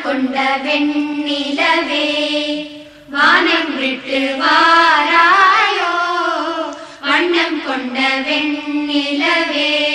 கொண்ட வெண்ணிலவே வானம் விட்டு வாராயோ வண்ணம் கொண்ட வெண்ணிலவே